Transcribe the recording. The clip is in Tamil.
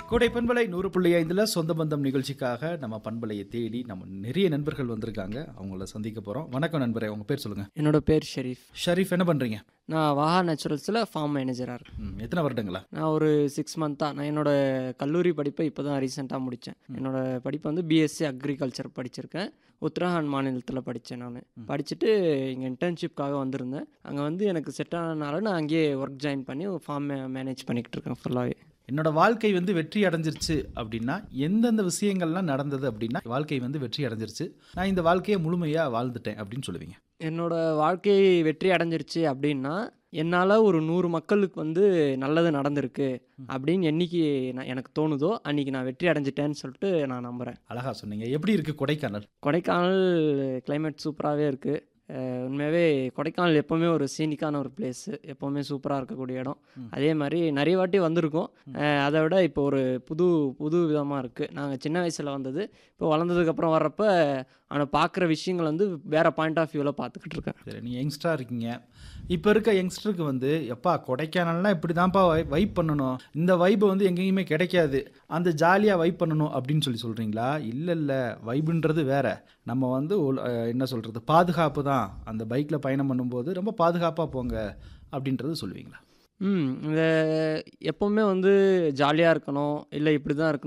கோடை பண்பலை நூறு புள்ளி ஐந்துல சொந்த பந்தம் நிகழ்ச்சிக்காக நம்ம பண்பலையை தேடி நம்ம நிறைய நண்பர்கள் வந்திருக்காங்க அவங்கள சந்திக்க போறோம் வணக்கம் நண்பரே உங்க பேர் சொல்லுங்க என்னோட பேர் ஷெரீஃப் ஷரீஃப் என்ன பண்றீங்க நான் வாஹா நேச்சுரல்ஸில் ஃபார்ம் மேனேஜராக இருக்கேன் ம், எத்தனை வருடங்களா நான் ஒரு சிக்ஸ் மந்த்தாக நான் என்னோட கல்லூரி படிப்பை இப்போ தான் ரீசெண்டாக முடித்தேன் என்னோட படிப்பு வந்து பிஎஸ்சி அக்ரிகல்ச்சர் படிச்சிருக்கேன் உத்தரகாண்ட் மாநிலத்தில் படித்தேன் நான் படிச்சுட்டு இங்கே இன்டர்ன்ஷிப்காக வந்திருந்தேன் அங்கே வந்து எனக்கு செட் ஆனதுனால நான் அங்கேயே ஒர்க் ஜாயின் பண்ணி ஃபார்ம் மேனேஜ் பண்ணிக்கிட்டு இருக்கேன் ஃபுல்லாகவே என்னோட வாழ்க்கை வந்து வெற்றி அடைஞ்சிருச்சு அப்படின்னா எந்தெந்த விஷயங்கள்லாம் நடந்தது அப்படின்னா வாழ்க்கை வந்து வெற்றி அடைஞ்சிருச்சு நான் இந்த வாழ்க்கையை முழுமையா வாழ்ந்துட்டேன் அப்படின்னு சொல்லுவீங்க என்னோட வாழ்க்கை வெற்றி அடைஞ்சிருச்சு அப்படின்னா என்னால் ஒரு நூறு மக்களுக்கு வந்து நல்லது நடந்திருக்கு அப்படின்னு என்னைக்கு நான் எனக்கு தோணுதோ அன்னைக்கு நான் வெற்றி அடைஞ்சிட்டேன்னு சொல்லிட்டு நான் நம்புகிறேன் அழகா சொன்னீங்க எப்படி இருக்கு கொடைக்கானல் கொடைக்கானல் கிளைமேட் சூப்பராகவே இருக்குது உண்மையாகவே கொடைக்கானல் எப்போவுமே ஒரு சீனிக்கான ஒரு பிளேஸு எப்போவுமே சூப்பராக இருக்கக்கூடிய இடம் அதே மாதிரி நிறைய வாட்டி வந்திருக்கோம் அஹ் அதை விட இப்போ ஒரு புது புது விதமாக இருக்குது நாங்கள் சின்ன வயசில் வந்தது இப்போ வளர்ந்ததுக்கப்புறம் வர்றப்ப ஆனால் பார்க்குற விஷயங்கள் வந்து வேறு பாயிண்ட் ஆஃப் வியூவில் பார்த்துக்கிட்டு இருக்கேன் சரி நீ யங்ஸ்டரா இருக்கீங்க இப்போ இருக்க யங்ஸ்டருக்கு வந்து எப்பா கொடைக்கானல்னா இப்படி தான்ப்பா வைப் பண்ணணும் இந்த வைப் வந்து எங்கேயுமே கிடைக்காது அந்த ஜாலியாக வைப் பண்ணணும் அப்படின்னு சொல்லி சொல்கிறீங்களா இல்லை இல்லை வைப்புன்றது வேற நம்ம வந்து ஒல்- அஹ் என்ன சொல்கிறது பாதுகாப்பு தான் அந்த பைக்கில் பயணம் பண்ணும்போது ரொம்ப பாதுகாப்பாக போங்க அப்படின்றது சொல்லுவீங்களா ம் இந்த எப்போவுமே வந்து ஜாலியாக இருக்கணும் இல்லை இப்படி தான் இருக்கணும்